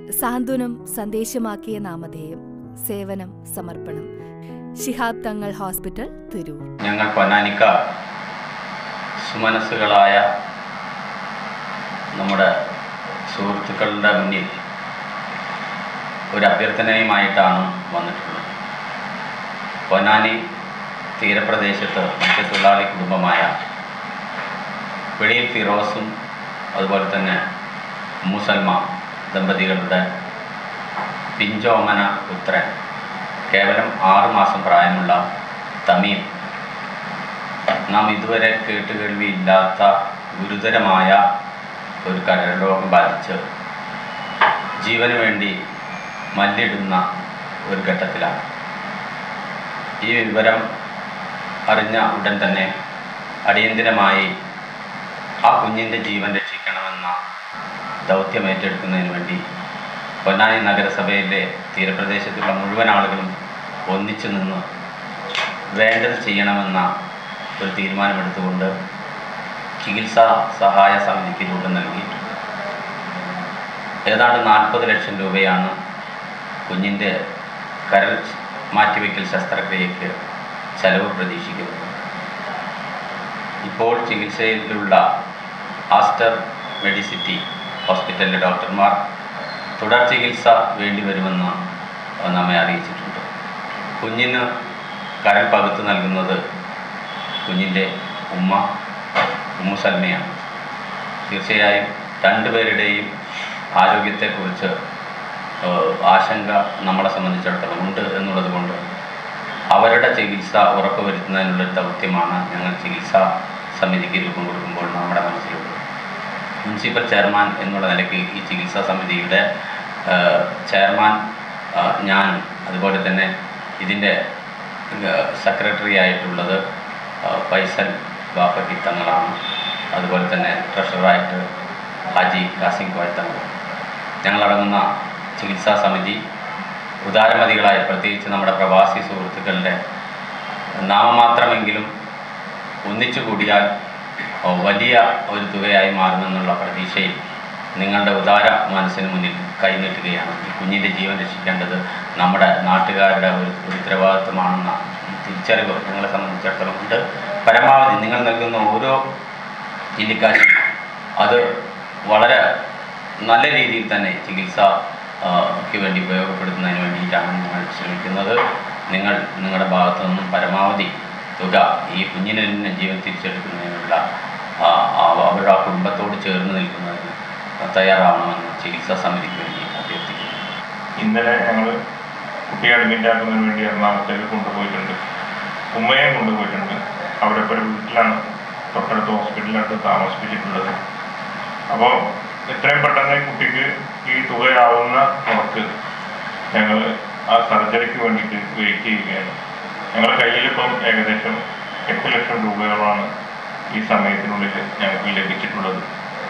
സാന്ത്വനം സന്ദേശമാക്കിയ നാമധേയം സേവനം സമർപ്പണം ശിഹാബ് തങ്ങൾ ഹോസ്പിറ്റൽ തിരൂർ ഞങ്ങൾ പൊന്നാനിക്കാർ സുമനസ്സുകളായ നമ്മുടെ സുഹൃത്തുക്കളുടെ മുന്നിൽ ഒരു അഭ്യർത്ഥനയുമായിട്ടാണ് വന്നിട്ടുള്ളത് പൊന്നാനി തീരപ്രദേശത്ത് മത്സ്യത്തൊഴിലാളി കുടുംബമായ വെളിയിൽ ഫിറോസും അതുപോലെ തന്നെ മുസൽമ ദമ്പതികളുടെ പിഞ്ചോമന പുത്രൻ കേവലം ആറ് മാസം പ്രായമുള്ള തമീം നാം ഇതുവരെ കേട്ടുകേൾവിയില്ലാത്ത ഗുരുതരമായ ഒരു കരരോഗം ബാധിച്ച് ജീവന് വേണ്ടി മല്ലിടുന്ന ഒരു ഘട്ടത്തിലാണ് ഈ വിവരം അറിഞ്ഞ ഉടൻ തന്നെ അടിയന്തിരമായി ആ കുഞ്ഞിൻ്റെ ജീവൻ രക്ഷിക്കണമെന്ന ദൗത്യം ഏറ്റെടുക്കുന്നതിന് വേണ്ടി പൊന്നാനി നഗരസഭയിലെ തീരപ്രദേശത്തുള്ള മുഴുവൻ ആളുകളും ഒന്നിച്ചു നിന്ന് വേണ്ടത് ചെയ്യണമെന്ന ഒരു തീരുമാനമെടുത്തുകൊണ്ട് ചികിത്സാ സഹായ സമിതിക്ക് രൂപം നൽകി ഏതാണ്ട് നാൽപ്പത് ലക്ഷം രൂപയാണ് കുഞ്ഞിൻ്റെ കരൾ മാറ്റിവെക്കൽ ശസ്ത്രക്രിയയ്ക്ക് ചെലവ് പ്രതീക്ഷിക്കുന്നത് ഇപ്പോൾ ചികിത്സയിലുള്ള ആസ്റ്റർ മെഡിസിറ്റി ഹോസ്പിറ്റലിലെ ഡോക്ടർമാർ തുടർ ചികിത്സ വേണ്ടിവരുമെന്ന് നമ്മെ അറിയിച്ചിട്ടുണ്ട് കുഞ്ഞിന് കരൾ പകുത്ത് നൽകുന്നത് കുഞ്ഞിൻ്റെ ഉമ്മ ഉമ്മു സൽമയാണ് തീർച്ചയായും രണ്ടുപേരുടെയും ആരോഗ്യത്തെക്കുറിച്ച് ഏഹ്, ആശങ്ക നമ്മളെ സംബന്ധിച്ചിടത്തോളം ഉണ്ട് എന്നുള്ളത് കൊണ്ട് അവരുടെ ചികിത്സ ഉറപ്പുവരുത്തുന്നതിനുള്ള ഒരു ദൗത്യമാണ് ഞങ്ങൾ ചികിത്സാ സമിതിക്ക് രൂപം കൊടുക്കുമ്പോൾ നമ്മുടെ മനസ്സിലുള്ളത് മുനിസിപ്പൽ ചെയർമാൻ എന്നുള്ള നിലയ്ക്ക് ഈ ചികിത്സാ സമിതിയുടെ ഏഹ്, ചെയർമാൻ ആഹ്, ഞാനും അതുപോലെ തന്നെ ഇതിൻ്റെ സെക്രട്ടറി ആയിട്ടുള്ളത് ആഹ്, ഫൈസൽ ബാഫക്കി തങ്ങളാണ് അതുപോലെ തന്നെ ട്രഷററായിട്ട് ഹാജി കാസിം കോയ തങ്ങൾ ഞങ്ങളടങ്ങുന്ന ചികിത്സാ സമിതി ഉദാരമതികളായ പ്രത്യേകിച്ച് നമ്മുടെ പ്രവാസി സുഹൃത്തുക്കളുടെ നാമമാത്രമെങ്കിലും ഒന്നിച്ചു കൂടിയാൽ ഓ, വലിയ ഒരു തുകയായി മാറുമെന്നുള്ള പ്രതീക്ഷയിൽ നിങ്ങളുടെ ഉദാര മനസ്സിന് മുന്നിൽ കൈനീട്ടുകയാണ് ഈ കുഞ്ഞിൻ്റെ ജീവൻ രക്ഷിക്കേണ്ടത് നമ്മുടെ നാട്ടുകാരുടെ ഒരു ഒരു ഉത്തരവാദിത്വമാണെന്ന തിരിച്ചറിവ് ഞങ്ങളെ സംബന്ധിച്ചിടത്തോളം ഉണ്ട് പരമാവധി നിങ്ങൾ നൽകുന്ന ഓരോ ചില്ലിക്കാശ് അത് വളരെ നല്ല രീതിയിൽ തന്നെ ചികിത്സ ആ, ക്ക് വേണ്ടി ഉപയോഗപ്പെടുത്തുന്നതിന് വേണ്ടിയിട്ടാണ് ഞങ്ങൾ ശ്രമിക്കുന്നത് നിങ്ങൾ നിങ്ങളുടെ ഭാഗത്തു നിന്നും പരമാവധി തുക ഈ കുഞ്ഞിന് തന്നെ ജീവൻ തിരിച്ചെടുക്കുന്നതിനുള്ള ആ, ആ- അവരുടെ ആ കുടുംബത്തോട് ചേർന്ന് നിൽക്കുന്നതിന് തയ്യാറാവണമെന്ന് ചികിത്സാ സമിതിക്ക് വേണ്ടി അഭ്യർത്ഥിക്കുന്നു ഇന്നലെ ഞങ്ങൾ കുട്ടിയെ അഡ്മിറ്റ് ആക്കുന്നതിന് വേണ്ടി എറണാകുളത്തേക്ക് കൊണ്ടുപോയിട്ടുണ്ട് ഉമ്മയെ കൊണ്ടുപോയിട്ടുണ്ട് അവരൊക്കെ ഒരു വീട്ടിലാണ് തൊട്ടടുത്ത ഹോസ്പിറ്റലിനടുത്ത് താമസിപ്പിച്ചിട്ടുള്ളത് അപ്പോൾ എത്രയും പെട്ടെന്ന് ഈ കുട്ടിക്ക് ഈ തുകയാവുന്ന മുറക്ക് ഞങ്ങൾ ആ സർജറിക്ക് വേണ്ടിയിട്ട് വെയിറ്റ് ചെയ്യുകയാണ് ഞങ്ങളുടെ കയ്യിലിപ്പം ഏകദേശം എട്ട് ലക്ഷം രൂപയോളമാണ് ഈ സമയത്തിനുള്ളിൽ ഞങ്ങൾക്ക് ലഭിച്ചിട്ടുള്ളത്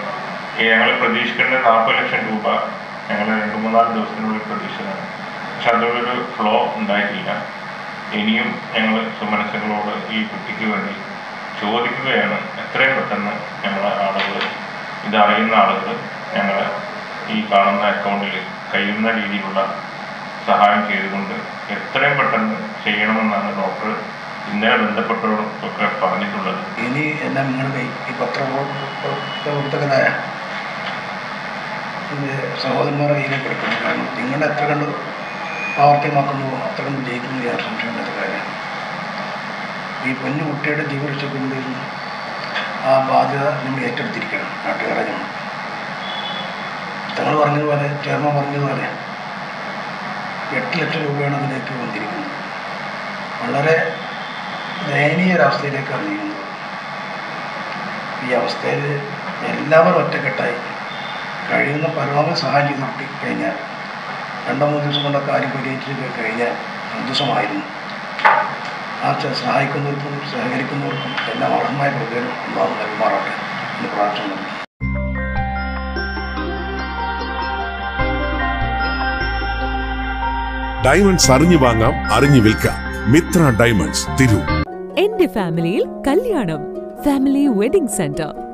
ഞങ്ങൾ പ്രതീക്ഷിക്കേണ്ട നാൽപ്പത് ലക്ഷം രൂപ ഞങ്ങൾ രണ്ട് മൂന്നാല് ദിവസത്തിനുള്ളിൽ പ്രതീക്ഷിച്ചതാണ് പക്ഷെ അതിനുള്ളൊരു ഫ്ലോ ഉണ്ടായിട്ടില്ല ഇനിയും ഞങ്ങൾ സുമനസ്സുകളോട് ഈ കുട്ടിക്ക് വേണ്ടി ചോദിക്കുകയാണ് എത്രയും പെട്ടെന്ന് ഞങ്ങളെ ആളുകൾ ഇതറിയുന്ന ആളുകൾ ഞങ്ങൾ ഈ കാണുന്ന അക്കൗണ്ടിൽ കഴിയുന്ന രീതിയിലുള്ള സഹായം ചെയ്തുകൊണ്ട് എത്രയും പെട്ടെന്ന് ചെയ്യണമെന്നാണ് ഡോക്ടർ ഇന്നലെ ബന്ധപ്പെട്ടവരൊക്കെ പറഞ്ഞിട്ടുള്ളത് ഇനി എല്ലാം നിങ്ങളുടെ കൈ ഈ പത്രപ്രവർത്തകരായ എൻ്റെ സഹോദരന്മാരുടെ കയ്യിലേക്ക് എടുക്കുന്നു കാരണം നിങ്ങളുടെ എത്ര കണ്ട് പ്രാവർത്തികമാക്കുന്നുവോ അത്ര കണ്ട് ജയിക്കുന്നു ഞാൻ സംശയമില്ലാത്ത കാര്യമാണ് ഈ പൊന്നു കുട്ടിയുടെ ജീവരക്ഷയ്ക്കുള്ളിൽ ആ ബാധ്യത നമ്മൾ ഏറ്റെടുത്തിരിക്കണം നാട്ടുകാരെ നമ്മൾ തങ്ങൾ പറഞ്ഞതുപോലെ ചെയർമാൻ പറഞ്ഞതുപോലെ എട്ട് ലക്ഷം രൂപയാണ് അതിലേക്ക് വന്നിരിക്കുന്നത് വളരെ ദയനീയ ഒരവസ്ഥയിലേക്കാണ് നീങ്ങുന്നത് ഈ അവസ്ഥയിൽ എല്ലാവരും ഒറ്റക്കെട്ടായി കഴിയുന്ന പരമാവധി സഹായം ചെയ്ത് കിട്ടി കഴിഞ്ഞാൽ രണ്ടോ മൂന്ന് ദിവസം കൊണ്ട് കാര്യം പരിഹരിച്ച് കഴിഞ്ഞാൽ സന്തോഷമായിരുന്നു ആ ച- സഹായിക്കുന്നവർക്കും സഹകരിക്കുന്നവർക്കും എല്ലാം അർഹമായ പ്രതിഫലം ഉണ്ടാകും നൽകുമാറാട്ടെ എന്ന് പ്രാർത്ഥന നൽകുന്നു ഡയമണ്ട്സ് അറിഞ്ഞു വാങ്ങാം അറിഞ്ഞു വിൽക്കാം മിത്ര ഡയമണ്ട്സ് തിരൂർ എന്റെ ഫാമിലിയിൽ കല്യാണം ഫാമിലി വെഡിംഗ് സെന്റർ